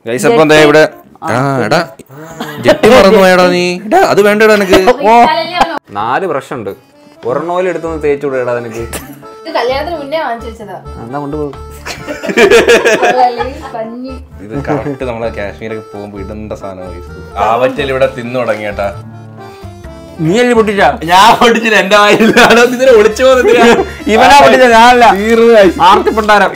Guys അപ്പൊ എന്താ ഇവിടെ ആ എടാ ജെട്ടി മറന്നു പോയടാ നീ എടാ അത് വേണ്ടടാ എനിക്ക് നാല് ബ്രഷ് ഉണ്ട് ഒരെണ്ണോലും എടുത്തൊന്ന് തേച്ചു വിടടാ നിനക്ക് ഇത് കല്യാണത്തിന് മുന്നേ വാങ്ങിച്ചു വെച്ചതാ എന്നാ കൊണ്ടുപോകും പഞ്ഞി ഇത് കറക്റ്റ് നമ്മളെ കാശ്മീരൊക്കെ പോകുമ്പോ ഇടേണ്ട സാധനം ആവറ്റൽ ഇവിടെ തിന്നു തുടങ്ങിയട്ടാ നീ അല്ലേ പൊട്ടിച്ച ഞാൻ പൊട്ടിച്ചില്ല എന്റെ വായിലാണ് ഇതിനെ ഒളിച്ചു പോകുന്നത് ഇവനാ പൊട്ടിച്ച ഞാനല്ല ആർത്തിപ്പണ്ടാരം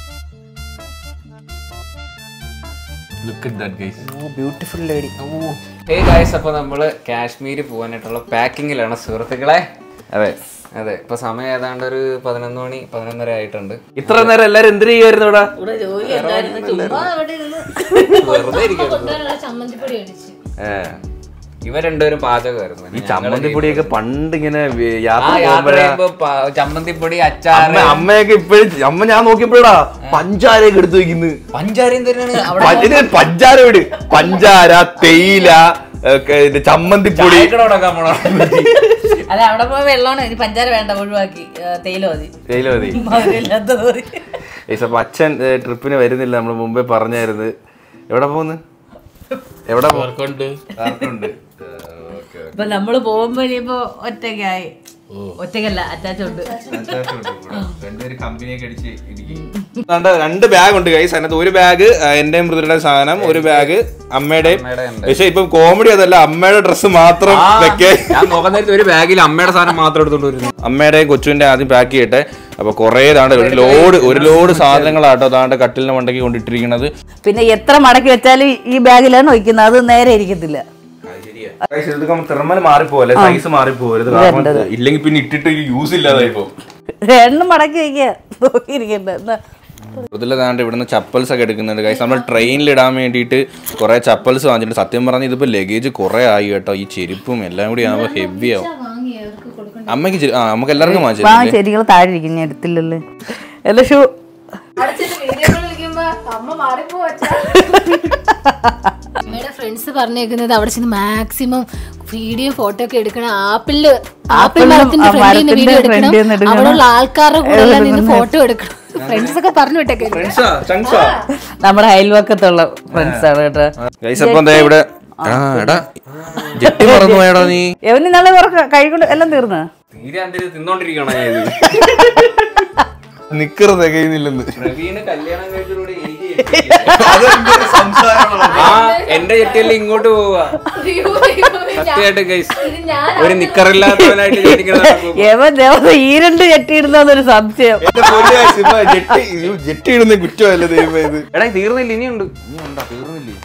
look at that guys beautiful lady hey guys അപ്പോൾ നമ്മൾ കാശ്മീർ പോകാനായിട്ടുള്ള പാക്കിങ്ങിലാണ് സുഹൃത്തുക്കളെ അതെ അതെ ഇപ്പൊ സമയം ഏതാണ്ട് ഒരു പതിനൊന്ന് മണി പതിനൊന്നര ആയിട്ടുണ്ട് ഇത്ര നേരം എല്ലാരും എന്തിനു ചെയ്യുമായിരുന്നു ഇവിടെ ഇവിടെ ജോലി ഉണ്ടായിരുന്നു ചുമ്മാ അവിടെ ഇരുന്ന് വെറുതെ ഇരിക്കുന്നു കൊണ്ടുവരാനുള്ള ചമ്മന്തിപ്പൊടി അടിച്ച് ഇവ രണ്ടുപേരും പാചകമായിരുന്നു ഈ ചമ്മന്തിപ്പൊടിയൊക്കെ പണ്ട് ഇങ്ങനെ വി- ആ യാത്ര യാത്ര പോകുമ്പോഴാ ചെയ്യുമ്പോ പ- ചമ്മന്തിപ്പൊടി അച്ചാറ് അമ്മ അമ്മയൊക്കെ ഇപ്പഴും അമ്മ ഞാൻ നോക്കിയപ്പോഴാ പഞ്ചാരയൊക്കെ എടുത്തു വെക്കുന്നു പഞ്ചാരയും തന്നെയാണ് അവിടെ പ- ഇത് പഞ്ചാര വിട് പഞ്ചാര തേയില ഒക്കെ ഇത് ചമ്മന്തിപ്പൊടി ചായക്കട തുടങ്ങാൻ പോണോ അല്ല അവിടെ പോയി വെള്ളമാണ് ഇനി പഞ്ചാര വേണ്ട ഒഴിവാക്കി ഏ, തേയില മതി തേയില മതി മധുരമില്ലാത്തത് മതി ഏയ്സ്, അപ്പൊ അച്ഛൻ ഏ, ട്രിപ്പിന് വരുന്നില്ല നമ്മൾ മുമ്പേ പറഞ്ഞായിരുന്നു എവിടെ പോകുന്നു എവിടെ പോകുന്നുണ്ട് ഇപ്പൊ നമ്മള് പോകുമ്പോ ഇനിയിപ്പോ ഒറ്റയ്ക്കായി ഒറ്റയ്ക്കല്ല അറ്റാച്ചുണ്ട് രണ്ട് ബാഗ് ഉണ്ട് കൈസ് അതിനകത്ത് ഒരു ബാഗ് എന്റെ മൃദുരുടെ സാധനം ഒരു ബാഗ് അമ്മയുടെയും പക്ഷെ ഇപ്പൊ കോമഡി അതല്ല അമ്മയുടെ ഡ്രസ്സ് മാത്രം വെക്കേ ഞാൻ നോക്കാൻ നേരത്തെ ഒരു ബാഗിൽ അമ്മയുടെ സാധനം മാത്രം എടുത്തോണ്ട് വരുന്നു അമ്മയുടെയും കൊച്ചുവിന്റെ ആദ്യം പാക്ക് ചെയ്യട്ടെ അപ്പൊ കുറേ താണ്ട് ഒരു ലോഡ് ഒരു ലോഡ് സാധനങ്ങളാട്ടോ താണ്ട് കട്ടിലിന്റെ മണ്ടയ്ക്ക് കൊണ്ടിട്ടിരിക്കുന്നത് പിന്നെ എത്ര മടക്കി വെച്ചാലും ഈ ബാഗിലാണ് വയ്ക്കുന്നത് അത് നേരെ ഇരിക്കത്തില്ല തെർമൽ മാറിപ്പോലെ സൈസ് മാറിപ്പോരുത് കാരണം ഇല്ലെങ്കിൽ പിന്നെ ഇട്ടിട്ട് യൂസ് ഇല്ലാതായി പോകും രണ്ടും മടക്കി വയ്ക്കുക നോക്കിയിരിക്കണ്ട എന്നാ ഇതിൽ താണ്ട് ഇവിടുന്ന് ചപ്പൽസ് ഒക്കെ എടുക്കുന്നുണ്ട് കൈസ് നമ്മൾ ട്രെയിനിൽ ഇടാൻ വേണ്ടിയിട്ട് കുറെ ചപ്പൽസ് വാങ്ങിച്ചിട്ടുണ്ട് സത്യം പറഞ്ഞാൽ ഇതിപ്പോ ലഗേജ് കുറെ ആയി കേട്ടോ ഈ ചെരുപ്പും എല്ലാം കൂടി ആകുമ്പോൾ ഹെവി ആവും വാങ്ങി അവർക്ക് കൊടുക്കണം അമ്മയ്ക്ക് ചെരു- ആ നമുക്ക് എല്ലാവർക്കും വാ വാങ്ങിച്ചിട്ടുണ്ട് ചെടികൾ താഴെ ഇരിക്കും ഞാൻ എടുത്തില്ലല്ലേ എല്ലാ ഷൂ അവിടെ ചെന്ന് വീഡിയോ കോൾ വിളിക്കുമ്പോ അമ്മ മാറിപ്പോവാ അമ്മയുടെ ഫ്രണ്ട്സ് പറഞ്ഞേക്കുന്നത് അവിടെ ചെന്ന് മാക്സിമം വീഡിയോ ഫോട്ടോ ഒക്കെ എടുക്കണം ആപ്പിളില് ആപ്പിൾ ആപ്പിളിലും മരത്തിന്റെ ആ ഫ്രണ്ടിൽ നിന്ന് വീഡിയോ മരത്തിന്റെ എടുക്കണം front ന്ന് എടുക്കണം. അവിടെയുള്ള ആൾക്കാരുടെ കൂടെ എല്ലാം നിന്ന് ഫോട്ടോ എടുക്കണം ഫ്രണ്ട്സ് ഒക്കെ പറഞ്ഞു വിട്ടേക്കെ നമ്മുടെ അയൽവക്കത്തുള്ള ഫ്രണ്ട്സ് ആണ് കേട്ടോ ഗൈസ് അപ്പൊ എന്താ ഇവിടെ ആ എടാ ജെട്ടി മറന്നു പോയടാ നീ എവന് നാളെ കുറച്ച് കഴിക്കൊണ്ട് എല്ലാം തീർന്ന് തീരെ അന്തരി തിന്നോണ്ടിരിക്കണോ ഞാൻ ഇത് നിക്കറ് തികയുന്നില്ലെന്ന് പ്രവീണ് കല്യാണം കഴിച്ചതോടെ എനിക്ക് ആ എന്റെ ചെട്ടിയല്ലേ ഇങ്ങോട്ട് പോവുക സത്യമായിട്ട് ഗൈസ് ഒരു നിക്കറില്ലാത്തവനായിട്ട് ജനിക്കണം യവൻ ദേവത ഈ രണ്ട് ചട്ടിയിടുന്നൊരു സംശയം ജെട്ടി ജെട്ടി ഇടുന്ന കുറ്റമല്ല ദൈവം ഇത് എടാ തീർന്നില്ല ഇനിയുണ്ട് തീർന്നില്ലേ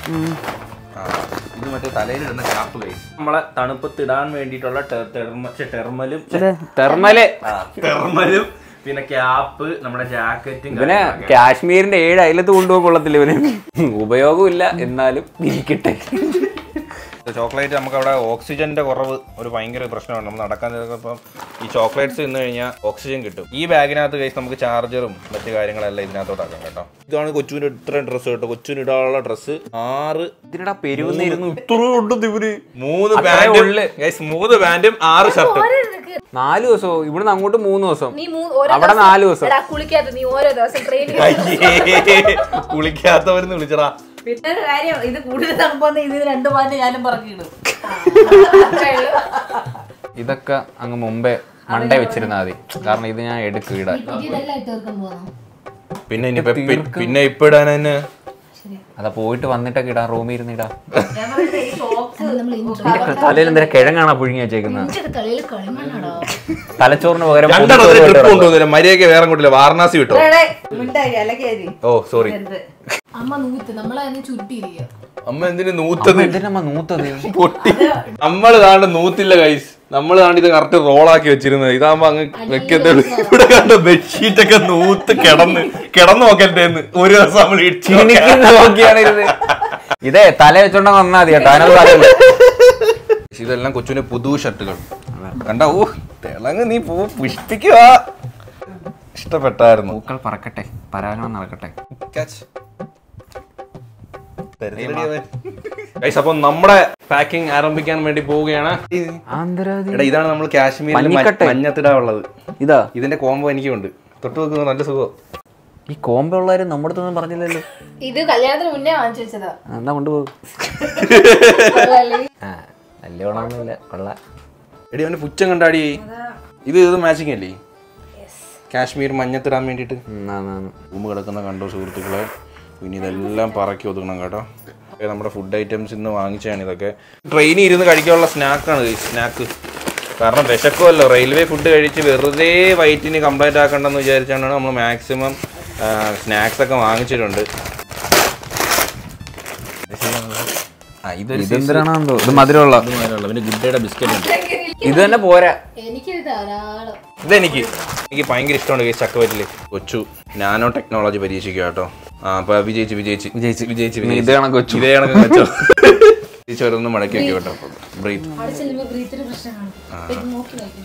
ഇത് മറ്റേ തലയിലിടുന്ന ക്യാപ്പ് കൈസ് നമ്മളെ തണുപ്പത്ത് ഇടാൻ വേണ്ടിയിട്ടുള്ള ടെർമലും തെർമല് ടെർമലും പിന്നെ ക്യാപ്പ് നമ്മുടെ ജാക്കറ്റും ഇവനെ കാശ്മീരിന്റെ ഏഴ് അയലത്ത് കൊണ്ടുപോകാൻ കൊള്ളത്തില്ല ഇവന് ഉപയോഗമില്ല എന്നാലും ഇരിക്കട്ടെ ചോക്ലേറ്റ് നമുക്ക് അവിടെ ഓക്സിജന്റെ കുറവ് ഒരു ഭയങ്കര പ്രശ്നമാണ് നമ്മൾ നടക്കാൻ ചിലപ്പം ഈ ചോക്ലേറ്റ്സ് തിന്നു കഴിഞ്ഞാൽ ഓക്സിജൻ കിട്ടും ഈ ബാഗിനകത്ത് കഴിച്ച് നമുക്ക് ചാർജറും മറ്റു കാര്യങ്ങളെല്ലാം ഇതിനകത്തോട്ടാക്കാം കേട്ടോ ഇതാണ് കൊച്ചുവിന്റെ ഇത്രയും ഡ്രസ്സ് കേട്ടോ കൊച്ചുവിന് ഇടാനുള്ള ഡ്രസ്സ് ആറ് ഇതിനടാ പെരുവുന്നിരുന്നു മൂന്ന് അത്രേ പാന്റും ഉള്ളു. guys, മൂന്ന് പാന്റും ആറ് ഷർട്ടും നാല് ദിവസവും ഇവിടുന്ന് അങ്ങോട്ട് മൂന്ന് ദിവസം നീ മൂ- ഓരോ അവിടെ ദിവസം- നാല് ദിവസം എടാ, കുളിക്കാത്ത നീ ഓരോ ദിവസം ട്രെയിനിൽ കുളിക്കാത്തവരെന്ന് വിളിച്ചടാ പിന്നെ ഒരു കാര്യം ഇത് കൂടുതൽ തണുപ്പാന്ന് ഇത് രണ്ട് പാന്റ് ഞാനും പറഞ്ഞിടും ഇതൊക്കെ അങ്ങ് മുമ്പേ മണ്ടേ വെച്ചിരുന്നാ മതി കാരണം ഇത് ഞാൻ എടുക്കും ഇടാൻ പുതിയതെല്ലാം ഇട്ട് തീർക്കാൻ പോകുന്നു പിന്നെ ഇനിയിപ്പോ പി- പിന്നെ ഇപ്പൊ ഇടാൻ തന്നെ അതാ പോയിട്ട് വന്നിട്ടൊക്കെ ഇടാം റൂമിൽ ഇരുന്ന് ഇടാം നമ്മൾ നിന്റെ തലയിൽ എന്തിനാ കിഴങ്ങാണോ പുഴുങ്ങി വെച്ചേക്കുന്നത് ഇഞ്ചിയുടെ തലയിൽ കളിമണ്ണാടോ തലച്ചോറിന് പകരം രണ്ടെണ്ണം പൊതിച്ചോറ് ട്രിപ്പ് കേട്ടോ. കൊണ്ടുവന്നില്ല മര്യാദക്ക് വേറെ കൊണ്ടില്ല വാരണാസി വിട്ടോ മിണ്ടായി അലക്കേരി ഓ സോറി അമ്മ നൂത്ത് നമ്മളെ അതിനെ ചുരുട്ടിയിരിക്കുക അമ്മ എന്തിനു നൂത്തത് എന്തിനമ്മ നൂത്തത് പൊട്ടി നമ്മള് താണ്ട് നൂത്തില്ല കൈസ് നമ്മള് താണ്ട് ഇത് കറക്റ്റ് റോളാക്കി വെച്ചിരുന്നത് ഇതാകുമ്പോ അങ്ങ് വെക്കത്തുള്ളൂ ഇവിടെ കണ്ട ബെഡ്ഷീറ്റ് ഒക്കെ നൂത്ത് കിടന്ന് കിടന്നു നോക്കരുതെന്ന് ഒരു ദിവസം നമ്മൾ ഇടിച്ചു എനിക്ക് നോക്കിയാണ് ഇരുന്ന് ഇതേ തല വെച്ചോണ്ട വന്നാ മതി കേട്ടോ അതിനകത്ത് തലയില്ല ഇതെല്ലാം കൊച്ചുവിന്റെ പുതു ഷർട്ടുകൾ കണ്ട ഓ തിളങ്ങ് നീ പൂ പുഷ്പിക്കുക ഇഷ്ടപ്പെട്ടായിരുന്നു പൂക്കൾ പറക്കട്ടെ പരാഗണം നടക്കട്ടെ ഗൈസ് അപ്പം നമ്മുടെ പാക്കിംഗ് ആരംഭിക്കാൻ വേണ്ടി പോവുകയാണ് എടാ ഇതാണ് നമ്മൾ കാശ്മീരിൽ മഞ്ഞക്കട്ടെ. മഞ്ഞത്തിടാനുള്ളത് ഇതാ ഇതിന്റെ കോംബോ എനിക്കുണ്ട് തൊട്ട് നോക്കുന്നത് നല്ല സുഖം ഈ കോമ്പ ഉള്ളവരും നമ്മുടെ അടുത്തൊന്നും പറഞ്ഞില്ലല്ലോ ഇത് കല്യാണത്തിന് മുന്നേ വാങ്ങിച്ചു വെച്ചതാ ആ, എന്നാ കൊണ്ടുപോകും ആ വലിയ ഗുണമൊന്നുമില്ല കൊള്ളാം എടി അവന് പുച്ഛം കണ്ടാടി ഇത് ഇത് മാച്ചിങ് അല്ലേ കാശ്മീർ മഞ്ഞത്തിടാൻ വേണ്ടിയിട്ട് ഉം, ആന്ന്, ആന്ന്. റൂം കിടക്കുന്ന കണ്ടോ സുഹൃത്തുക്കളെ ഇനി ഇതെല്ലാം പറക്കി ഒതുക്കണം കേട്ടോ ഏ, നമ്മുടെ ഫുഡ് ഐറ്റംസ് ഇന്ന് വാങ്ങിച്ചാണ് ഇതൊക്കെ ട്രെയിനിൽ ഇരുന്ന് കഴിക്കാനുള്ള സ്നാക്കാണ് സ്നാക്ക് കാരണം വിശക്കുമല്ലോ റെയിൽവേ ഫുഡ് കഴിച്ച് വെറുതെ വയറ്റിന് കംപ്ലൈൻറ്റ് ആക്കണ്ടെന്ന് വിചാരിച്ചാണ് നമ്മൾ മാക്സിമം സ്നാക്സ് ഒക്കെ വാങ്ങിച്ചിട്ടുണ്ട് ആ ഇതൊരു ഇതെന്തിനാണെന്തോ ഇത് മധുരമുള്ള പിന്നെ ഗുഡ്ഡയുടെ ബിസ്ക്കറ്റ് ഉണ്ട് ഇത് തന്നെ പോരാ എനിക്കിത് ധാരാളം ഇതെനിക്ക് എനിക്ക് ഭയങ്കര ഇഷ്ടമാണ് ഈ ചക്കവറ്റില് കൊച്ചു നാനോ ടെക്നോളജി പരീക്ഷിക്കുക കേട്ടോ ആ അപ്പൊ വിജയിച്ച് വിജയിച്ച് വിജയിച്ച്. വിജയിച്ച് ഇനി വിജയിച്ച്. ഇതേ കണക്ക് വെച്ചു. ഇതേ കണക്ക് വെച്ചോ തിരിച്ചു വരുന്ന മടക്കി വെക്കും കേട്ടോ ബ്രീത്ത് അവിടെ ചെല്ലുമ്പോ ബ്രീത്തിന് പ്രശ്നമാണ് ഇത് നോക്കി നോക്കി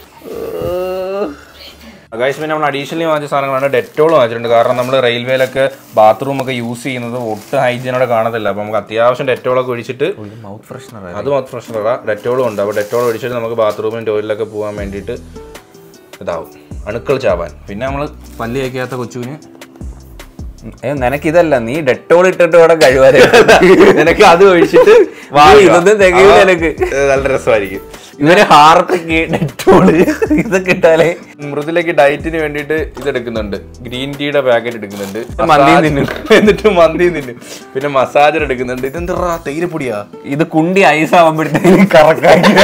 ഗൈസ് പിന്നെ നമ്മൾ അഡീഷണലി വാങ്ങിച്ച സാധനങ്ങളാണ് ഡെറ്റോൾ വാങ്ങിച്ചിട്ടുണ്ട് കാരണം നമ്മൾ റെയിൽവേയിലൊക്കെ ബാത്റൂം ഒക്കെ യൂസ് ചെയ്യുന്നത് ഒട്ടും ഹൈജീനോടെ കാണത്തില്ല അപ്പൊ നമുക്ക് അത്യാവശ്യം ഡെറ്റോളൊക്കെ ഒഴിച്ചിട്ട് മൗത്ത് ഫ്രഷ്നർ അത് മാത്രം പ്രശ്നമല്ല ഡെറ്റോളും ഉണ്ട് അപ്പോൾ ഡെറ്റോൾ ഒഴിച്ചിട്ട് നമുക്ക് ബാത്റൂമിലും ടോയ്ലറ്റിലൊക്കെ പോകാൻ വേണ്ടിയിട്ട് ഇതാവും അണുക്കൾ ചാവാൻ പിന്നെ നമ്മൾ പല്ല് തേക്കാത്ത കൊച്ചുവിന് ഏ നിനക്ക് ഇതല്ല നീ ഡെറ്റോൾ ഇട്ടിട്ട് വേണം കഴിവാൻ നിനക്ക് അത് ഒഴിച്ചിട്ട് വാങ്ങുക. ഇതൊന്നും തികയില്ല അപ്പൊ നിനക്ക് ഇത് നല്ല രസമായിരിക്കും ഇവര് ഹാർട്ടൊക്കെ ഡെറ്റോള് ഇതൊക്കെ ഇട്ടാലേ മൃദുലേക്ക് ഡയറ്റിന് വേണ്ടിയിട്ട് ഇത് എടുക്കുന്നുണ്ട് ഗ്രീൻ ടീയുടെ പാക്കറ്റ് എടുക്കുന്നുണ്ട് മന്തി മസാജ് തിന്നും. എന്നിട്ട് മന്തി തിന്നും പിന്നെ മസാജർ എടുക്കുന്നുണ്ട് ഇതെന്താ തൈരപ്പൊടിയാ ഇത് കുണ്ടി ഐസ് ആവുമ്പോഴത്തേക്ക് കറക്കാക്കി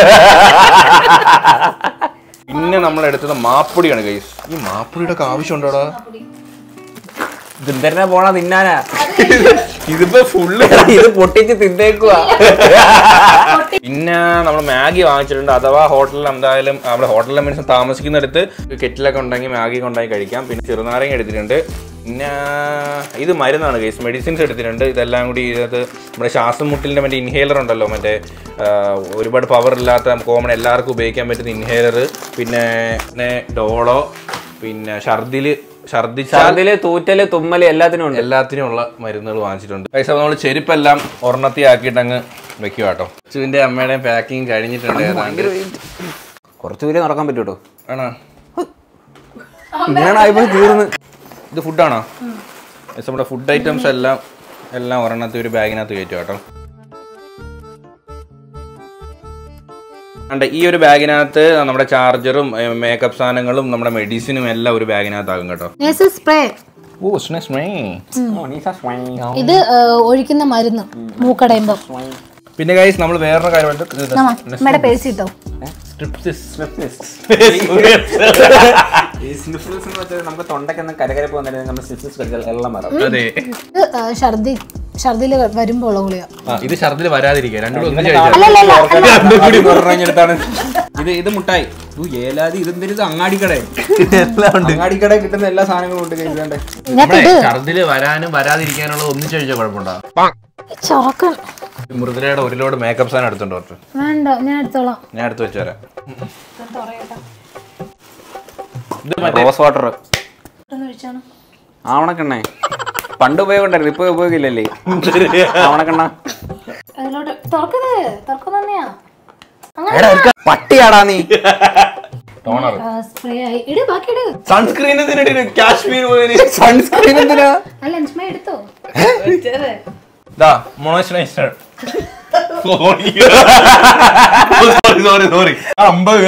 പിന്നെ നമ്മൾ എടുത്തത് മാപ്പൊടിയാണ് ഗൈസ് ഈ മാപ്പൊടിയുടെ ഒക്കെ ആവശ്യമുണ്ടോടാ ഇതെന്തരനാ പോണ തിന്നാനാ ഇതിപ്പോ ഫുള്ള് ഇത് പൊട്ടിച്ച് തിന്നേക്കുവാ പിന്നെ നമ്മൾ മാഗി വാങ്ങിച്ചിട്ടുണ്ട് അഥവാ ഹോട്ടലിൽ എന്തായാലും നമ്മുടെ ഹോട്ടലിൽ മീൻസ് താമസിക്കുന്നിടത്ത് കെറ്റിലൊക്കെ ഉണ്ടെങ്കിൽ മാഗി കൊണ്ടായി കഴിക്കാം പിന്നെ ചെറുനാരങ്ങ എടുത്തിട്ടുണ്ട് പിന്നെ ഇത് മരുന്നാണ് കേസ് മെഡിസിൻസ് എടുത്തിട്ടുണ്ട് ഇതെല്ലാം കൂടി ഇതിനകത്ത് നമ്മുടെ ശ്വാസം മുട്ടലിൻ്റെ മറ്റേ ഇൻഹേലർ ഉണ്ടല്ലോ മറ്റേ ആ, ഒരുപാട് പവർ ഇല്ലാത്ത കോമൺ എല്ലാവർക്കും ഉപയോഗിക്കാൻ പറ്റുന്ന ഇൻഹേലർ പിന്നെ പിന്നെ ഡോളോ പിന്നെ ഛർദില് ഛർദിച്ചാൽ ഛർദില് തൂറ്റല് തുമ്മല് എല്ലാത്തിനും ഉണ്ട് എല്ലാത്തിനും ഉള്ള മരുന്നുകൾ വാങ്ങിച്ചിട്ടുണ്ട് പൈസ നമ്മൾ ചെരുപ്പെല്ലാം ഒരെണ്ണത്തി ആക്കിയിട്ട് അങ്ങ് വെക്കുക കേട്ടോ ചുവിന്റെ അമ്മയുടെയും പാക്കിങ് കഴിഞ്ഞിട്ടുണ്ട് ഏതാണ്ട് കുറച്ച് ദൂരെ നടക്കാൻ പറ്റൂ കേട്ടോ ആണോ ഇങ്ങനെയാണ് ആയിപ്പോയി തീർന്ന് ഇത് ഫുഡാണോ പൈസ നമ്മുടെ ഫുഡ് ഐറ്റംസ് എല്ലാം എല്ലാം ഒരെണ്ണത്തി ഒരു ബാഗിനകത്ത് കയറ്റുക കേട്ടോ ഉണ്ട് ഈ ഒരു ബാഗിനകത്ത് നമ്മുടെ ചാർജറും മേക്കപ്പ് സാധനങ്ങളും നമ്മുടെ മെഡിസിനും എല്ലാം ഒരു ബാഗിനകത്താകും കേട്ടോ സ്പ്രേ ഓ സ്നേ ഇത് ആ, ഒഴിക്കുന്ന മരുന്ന് മൂക്കടയുമ്പോ പിന്നെ ഗൈസ് നമ്മൾ വേറൊരു കാര്യമായിട്ട് അമ്മയുടെ പേഴ്സ് കിട്ടോ ഈ സ്നിഫിൾസ് എന്ന് വെച്ചാൽ നമുക്ക് തൊണ്ടയ്ക്കൊന്നും കരകരപ്പ് വന്നിട്ട് നമ്മൾ സ്നിഫിൾസ് കളിച്ചാൽ എല്ലാം മറം അതെ ഇത് ആ, ഛർദി ഛർദില് വരുമ്പോ ഉള്ള ഗുളിക ആ, ഇത് ഛർദിൽ വരാതിരിക്കുക രണ്ടും കൂടി ഒന്നിച്ച് അല്ലല്ല രണ്ടും കൂടി പറഞ്ഞെടുത്താണ് ഇത് ഇത് മുട്ടായി ഇത് ഏലാതി ഇതെന്തിന് അങ്ങാടിക്കട അങ്ങാടിക്കട കിട്ടുന്ന എല്ലാ സാധനങ്ങളും ഉണ്ട് കഴിക്കാണ്ട് ഇതിനകത്ത് ഇത് ഛർദില് വരാനും വരാതിരിക്കാനുള്ള ഒന്നിച്ച് കഴിച്ച കുഴപ്പമുണ്ടോ ചോക്കൻ മൃദുലയുടെ ഒരു ലോഡ് മേക്കപ്പ് സാധനം എടുത്തുണ്ട് ഡോക്ടർ വേണ്ട ഞാൻ എടുത്തോളാം ഞാൻ എടുത്ത് വെച്ചുതരാം ഇത് മറ്റേ റോസ് വാട്ടർ ഒന്ന് ഒഴിച്ചാണ് ആവണക്കെണ്ണേ പണ്ട് ഉപയോഗമുണ്ടായിരുന്നു ഇപ്പൊ ഉപയോഗമില്ലല്ലേ ആവണക്കെണ്ണ അതിലോട്ട് തുറക്കത് തുറക്കുന്ന തന്നെയാ അങ്ങനെ പട്ടിയാടാ നീ ടോണർ സ്പ്രേ ആയി ഇട് ബാക്കി ഇട് സൺസ്ക്രീൻ കാശ്മീർ സൺസ്ക്രീൻ എന്തിനാ അല്ല അഞ്ചുമ എടുത്തോ ഇതാ മോണോഷനൈസർ സോറി സോറി സോറി അമ്പത്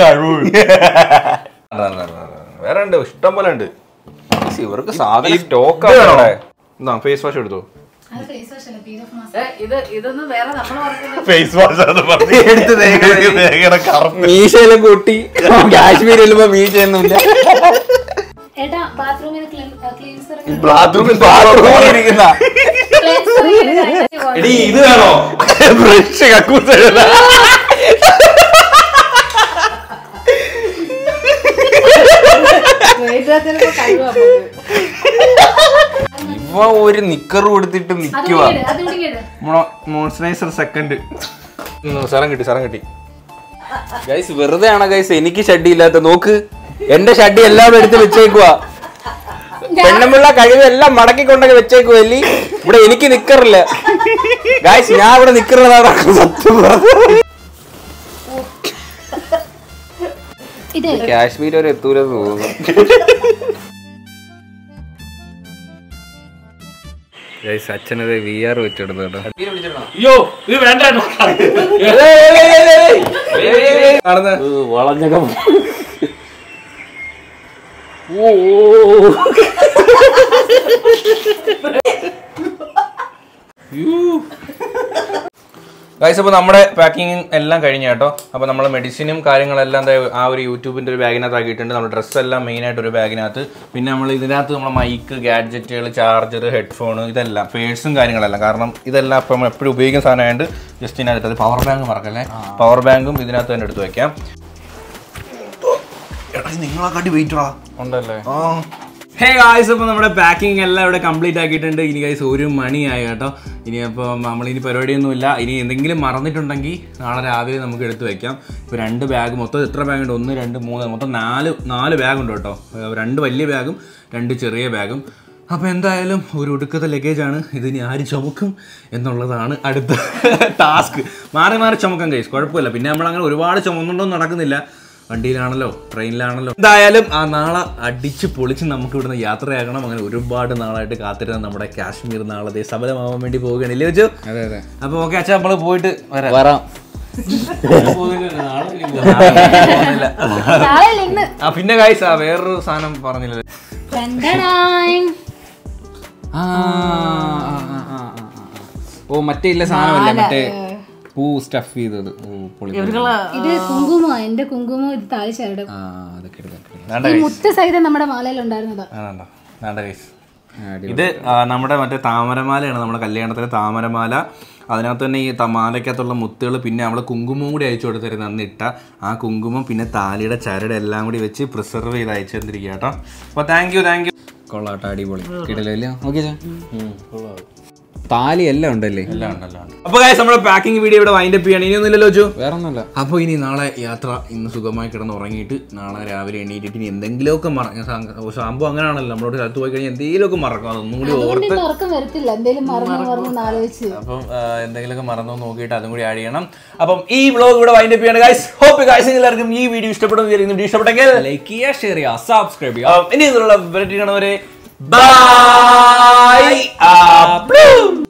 വേറെ ഉണ്ട് ഇഷ്ടം പോലെ ഉണ്ട് ഇവർക്ക് ഈ സാധനം സ്റ്റോക്ക് ഫേസ് വാഷ് എടുത്തോ അത് ഫേസ് വാഷ് അല്ല പീൽ ഓഫ് മാസ്ക് ഏ, ഇത് ഇതൊന്നും വേറെ നമ്മൾ പറഞ്ഞത് ഫേസ് വാഷ് എടുത്ത് മീശയിലും കൂട്ടി കാശ്മീർ ചെല്ലുമ്പോ മീശയൊന്നുമില്ല ഏട്ടാ ബാത്റൂമിൽ ക്ലീൻസർ ബാത്റൂമിൽ ഇരിക്കുന്ന എടി ഇത് വേണോ ബ്രഷ് കക്കൂസ് ഇവ ഒരു നിക്കർ കൊടുത്തിട്ട് നിക്കുക മോയ്സ്ചറൈസർ സെക്കൻഡ് സ്ഥലം കിട്ടി സ്ഥലം കിട്ടി ഗൈസ് വെറുതെ ആണോ ഗൈസ് എനിക്ക് ഷഡ്ഡി ഇല്ലാത്ത നോക്ക് എന്റെ ഷഡ്ഡി എല്ലാം എടുത്ത് വെച്ചേക്കുവാ പെണ്ണുമ്പിള്ള കഴിവെല്ലാം മടക്കി കൊണ്ടൊക്കെ വെച്ചേക്കുവാ അല്ലി ഇവിടെ എനിക്ക് നിക്കറില്ല ഗൈസ് ഞാൻ ഇവിടെ നിക്കറില്ല സത്യം പറഞ്ഞു ഇതേ കാശ്മീർ വരെ എത്തൂലെന്ന് തോന്നുന്നു ഗൈസ് അച്ഛനത് വി ആർ വെച്ചെടുത്തു കേട്ടോ അയ്യോ ഇത് വേണ്ട വളഞ്ഞക ഗൈസ് അപ്പോൾ നമ്മുടെ പാക്കിങ് എല്ലാം കഴിഞ്ഞ കേട്ടോ അപ്പോൾ നമ്മൾ മെഡിസിനും കാര്യങ്ങളെല്ലാം ദേ ആ ഒരു യൂട്യൂബിൻ്റെ ഒരു ബാഗിനകത്ത് ആക്കിയിട്ടുണ്ട് നമ്മുടെ ഡ്രസ്സെല്ലാം മെയിനായിട്ട് ഒരു ബാഗിനകത്ത് പിന്നെ നമ്മൾ ഇതിനകത്ത് നമ്മൾ മൈക്ക് ഗാഡ്ജറ്റുകൾ ചാർജർ ഹെഡ്ഫോൺ ഇതെല്ലാം പേഴ്സും കാര്യങ്ങളെല്ലാം കാരണം ഇതെല്ലാം അപ്പം നമ്മൾ എപ്പോഴും ഉപയോഗിക്കുന്ന സാധനമായതുകൊണ്ട് ജസ്റ്റ് ഇതിനകത്ത് അത് പവർ ബാങ്ക് മറക്കല്ലേ പവർ ബാങ്കും ഇതിനകത്ത് തന്നെ എടുത്ത് വെക്കാം നിങ്ങളെക്കാട്ടി വെയിറ്റ് ഉണ്ടല്ലേ ആ ഹേ ഗായ്സ് അപ്പോൾ നമ്മുടെ പാക്കിംഗ് എല്ലാം ഇവിടെ കംപ്ലീറ്റ് ആക്കിയിട്ടുണ്ട് ഇനി ഗൈസ് ഒരു മണിയായി കേട്ടോ ഇനി അപ്പോൾ നമ്മളിനി പരിപാടിയൊന്നുമില്ല ഇനി എന്തെങ്കിലും മറന്നിട്ടുണ്ടെങ്കിൽ നാളെ രാവിലെ നമുക്ക് എടുത്ത് വെക്കാം ഇപ്പോൾ രണ്ട് ബാഗ് മൊത്തം എത്ര ബാഗ് ഉണ്ട് ഒന്ന് രണ്ട് മൂന്ന് മൊത്തം നാല് നാല് ബാഗ് ഉണ്ട് കേട്ടോ ഏർ രണ്ട് വലിയ ബാഗും രണ്ട് ചെറിയ ബാഗും അപ്പോൾ എന്തായാലും ഒരു ഒടുക്കത്തെ ലഗേജാണ് ഇതിനി ആര് ചുമക്കും എന്നുള്ളതാണ് അടുത്ത ടാസ്ക് മാറി മാറി ചുമക്കാം ഗൈസ് കുഴപ്പമില്ല പിന്നെ നമ്മളങ്ങനെ ഒരുപാട് ചുമന്നുകൊണ്ടൊന്നും നടക്കുന്നില്ല വണ്ടിയിലാണല്ലോ ട്രെയിനിലാണല്ലോ എന്തായാലും ആ നാളെ അടിച്ച് പൊളിച്ച് നമുക്ക് ഇവിടുന്ന് യാത്രയാകണം അങ്ങനെ ഒരുപാട് നാളായിട്ട് കാത്തിരുന്ന നമ്മുടെ കാശ്മീർ നാളെ ദേ സഫലമാവാൻ വേണ്ടി പോവുകയാണ് ഇല്ലേ വെച്ചു അതെ അതെ അപ്പൊ ഓക്കെ അച്ഛാ നമ്മള് പോയിട്ട് വരാം വരാം നാളെ അല്ല ഇന്ന് ആ പിന്നെ കായ്സ് ആ വേറൊരു സാധനം പറഞ്ഞില്ലേ രണ്ടടായ്. ആ, ആ, ആ, ആ, ആ, ആ. ഓ മറ്റേ ഇല്ല സാധനമല്ലേ മറ്റേ പൂ സ്റ്റഫ് ചെയ്തത് ഓ പൊളി ഇവർക്കുള്ള ഇത് കുങ്കുമോ എന്റെ കുങ്കുമോ ഇത് താഴെ ചരടും ആ അതൊക്കെ എടുക്കാം എടുക്കാം. വേണ്ട ഈ മുത്ത് സഹിതം നമ്മുടെ മാലയിൽ ഉണ്ടായിരുന്നതാ വേണ്ട വേണ്ട ഗൈസ് ആ, അടി- ഇത് ആ, നമ്മുടെ മറ്റേ താമരമാലയാണ് നമ്മുടെ കല്യാണത്തിലെ താമരമാല അതിനകത്ത് തന്നെ ഈ ത- മാലയ്ക്കകത്തുള്ള മുത്തുകൾ പിന്നെ നമ്മൾ കുങ്കുമം കൂടി അയച്ചു കൊടുത്തിരുന്നു അന്ന് ഇട്ട ആ കുങ്കുമം പിന്നെ താലിയുടെ ചരട് എല്ലാം കൂടി വെച്ച് പ്രിസർവ് ചെയ്ത് അയച്ചു തന്നിരിക്കുക കേട്ടോ അപ്പോൾ താങ്ക് യു താങ്ക് യു കൊള്ളാട്ടോ അടിപൊളി കിടലല്ലേ ഓക്കെ താലി എല്ലാം ഉണ്ടല്ലേ എല്ലാം ഉണ്ടല്ലോ അപ്പോൾ ഗൈസ് നമ്മുടെ പാക്കിംഗ് വീഡിയോ ഇവിടെ വൈൻഡ് അപ്പ് ചെയ്യണം ഇനിയൊന്നുമില്ലല്ലോ ജോ വേറെ ഒന്നുമല്ല അപ്പോൾ ഇനി നാളെ യാത്ര ഇന്ന് സുഖമായി കിടന്ന് ഉറങ്ങിയിട്ട് നാളെ രാവിലെ എണീറ്റിട്ട് ഇനി എന്തെങ്കിലുമൊക്കെ മറ സംഭവം അങ്ങനെയാണല്ലോ നമ്മളോട് സ്ഥലത്ത് പോയി കഴിഞ്ഞാൽ എന്തെങ്കിലുമൊക്കെ മറക്കും അതൊന്നും കൂടി ഓർത്ത് അതുകൊണ്ട് ഉറക്കം വരത്തില്ല എന്തേലും മറന്നു മറന്നു ആലോചിച്ച് അപ്പം ആ, എന്തെങ്കിലുമൊക്കെ മറന്നോ നോക്കിയിട്ട് അതും കൂടി ആഡ് ചെയ്യണം അപ്പം ഈ വ്ളോഗ് ഇവിടെ വൈൻഡ് അപ്പ് ചെയ്യണം ഗൈസ് ഹോപ്പ് ഗൈസ് എല്ലാവർക്കും ഈ വീഡിയോ ഇഷ്ടപ്പെടുന്നു വിചാരിക്കുന്നു വീഡിയോ ഇഷ്ടപ്പെട്ടെങ്കിൽ ലൈക്ക് ചെയ്യുക ഷെയർ ചെയ്യുക സബ്സ്ക്രൈബ് ചെയ്യുക അപ്പം ഇനി ഇതിലുള്ള വെറൈറ്റി കാണുന്നവരെ ബൈ